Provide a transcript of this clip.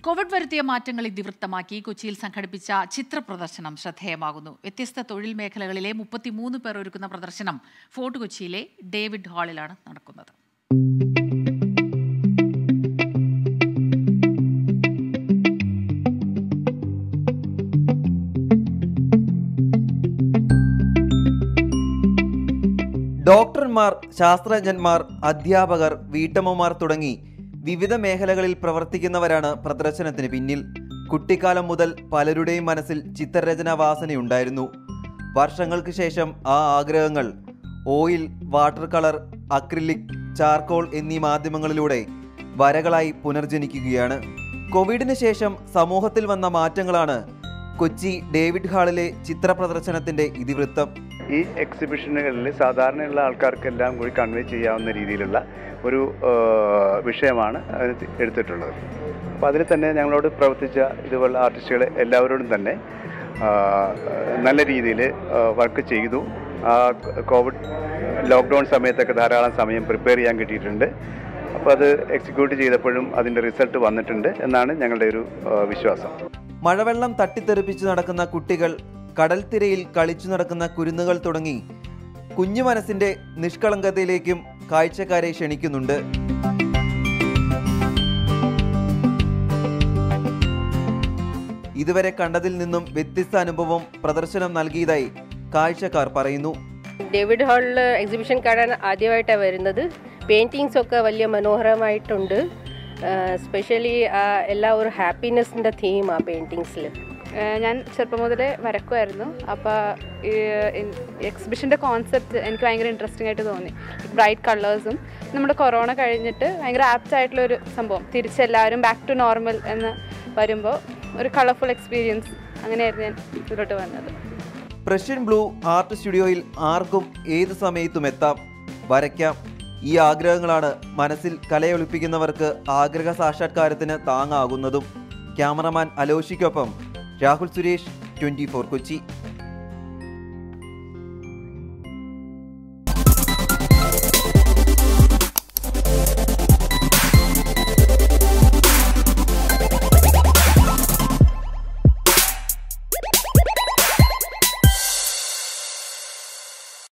Covid വരുത്തിയ മാറ്റങ്ങൾ ഇതിവൃത്തമാക്കി കൊച്ചിയിൽ സംഘടിപ്പിച്ച ചിത്ര പ്രദർശനം ശ്രദ്ധേയമാകുന്നു വ്യത്യസ്ത തൊഴിൽ മേഖലകളിലെ മുപ്പത്തിമൂന്ന് പേർ ഒരുക്കുന്ന പ്രദർശനം ഫോർട്ട് കൊച്ചിയിലെ ഡേവിഡ് ഹാളിലാണ് നടക്കുന്നത് ഡോക്ടർമാർ ശാസ്ത്രജ്ഞന്മാർ അധ്യാപകർ വീട്ടമ്മമാർ തുടങ്ങി വിവിധ മേഖലകളിൽ പ്രവർത്തിക്കുന്നവരാണ് പ്രദർശനത്തിന് പിന്നിൽ കുട്ടിക്കാലം മുതൽ പലരുടെയും മനസ്സിൽ ചിത്രരചനാ വാസനയുണ്ടായിരുന്നു വർഷങ്ങൾക്ക് ശേഷം ആ ആഗ്രഹങ്ങൾ oil water colour acrylic charcoal എന്നീ മാധ്യമങ്ങളിലൂടെ വരകളായി പുനർജനിക്കുകയാണ് കോവിഡിന് ശേഷം സമൂഹത്തിൽ വന്ന മാറ്റങ്ങളാണ് കൊച്ചി ഡേവിഡ് ഹാളിലെ ചിത്ര പ്രദർശനത്തിന്റെ ഇതിവൃത്തം ഈ എക്സിബിഷനുകളിൽ സാധാരണയുള്ള ആൾക്കാർക്കെല്ലാം കൂടി കൺവേ ചെയ്യാവുന്ന രീതിയിലുള്ള ഒരു ആ, വിഷയമാണ് അതിന് എടുത്തിട്ടുള്ളത് അപ്പോൾ അതിൽ തന്നെ ഞങ്ങളോട് പ്രവർത്തിച്ച ഇതുപോലുള്ള ആർട്ടിസ്റ്റുകൾ എല്ലാവരോടും തന്നെ ആ, നല്ല രീതിയിൽ വർക്ക് ചെയ്തു ആ കോവിഡ് ലോക്ക്ഡൗൺ സമയത്തൊക്കെ ധാരാളം സമയം പ്രിപ്പയർ ചെയ്യാൻ കിട്ടിയിട്ടുണ്ട് അപ്പോൾ അത് എക്സിക്യൂട്ട് ചെയ്തപ്പോഴും അതിൻ്റെ റിസൾട്ട് വന്നിട്ടുണ്ട് എന്നാണ് ഞങ്ങളുടെ ഒരു ആ, വിശ്വാസം മഴവെള്ളം തട്ടിത്തെറിപ്പിച്ചു നടക്കുന്ന കുട്ടികൾ കടൽ തിരയിൽ കളിച്ചു നടക്കുന്ന കുരുന്നുകൾ തുടങ്ങി കുഞ്ഞു മനസ്സിന്റെ നിഷ്കളങ്കതയിലേക്കും കാഴ്ചക്കാരെ ക്ഷണിക്കുന്നുണ്ട് ഇതുവരെ കണ്ടതിൽ നിന്നും വ്യത്യസ്ത അനുഭവം പ്രദർശനം നൽകിയതായി കാഴ്ചക്കാർ പറയുന്നു ഡേവിഡ് ഹാളിൽ എക്സിബിഷൻ കാണാൻ ആദ്യമായിട്ടാണ് വരുന്നത് പെയിൻറ്റിങ്സ് ഒക്കെ വലിയ മനോഹരമായിട്ടുണ്ട് സ്പെഷ്യലി എല്ലാ ഒരു ഹാപ്പിനെസ്സിൻ്റെ തീമാണ് പെയിൻറ്റിങ്സിൽ ഏഹ് ഞാൻ ചെറുപ്പം മുതലേ വരക്കുമായിരുന്നു അപ്പോൾ എക്സിബിഷൻ്റെ കോൺസെപ്റ്റ് എനിക്ക് ഭയങ്കര ഇൻട്രസ്റ്റിംഗ് ആയിട്ട് തോന്നി ബ്രൈറ്റ് കളേഴ്സും നമ്മുടെ കൊറോണ കഴിഞ്ഞിട്ട് ഭയങ്കര ആപ്റ്റ് ആയിട്ടുള്ള ഒരു സംഭവം തിരിച്ചെല്ലാവരും ബാക്ക് ടു നോർമൽ എന്ന് വരുമ്പോൾ ഒരു കളർഫുൾ എക്സ്പീരിയൻസ് അങ്ങനെയായിരുന്നു ഞാൻ ഇതിലോട്ട് വന്നത് പ്രഷ്യൻ ബ്ലൂ ആർട്ട് സ്റ്റുഡിയോയിൽ ആർക്കും ഏത് സമയത്തും എത്താം വരയ്ക്കാം ഈ ആഗ്രഹങ്ങളാണ് മനസ്സിൽ കലയൊളിപ്പിക്കുന്നവർക്ക് ആഗ്രഹ സാക്ഷാത്കാരത്തിന് താങ്ങാകുന്നതും ക്യാമറമാൻ അലോഷിക്കൊപ്പം രാഹുൽ സുരേഷ് ട്വൻറ്റി കൊച്ചി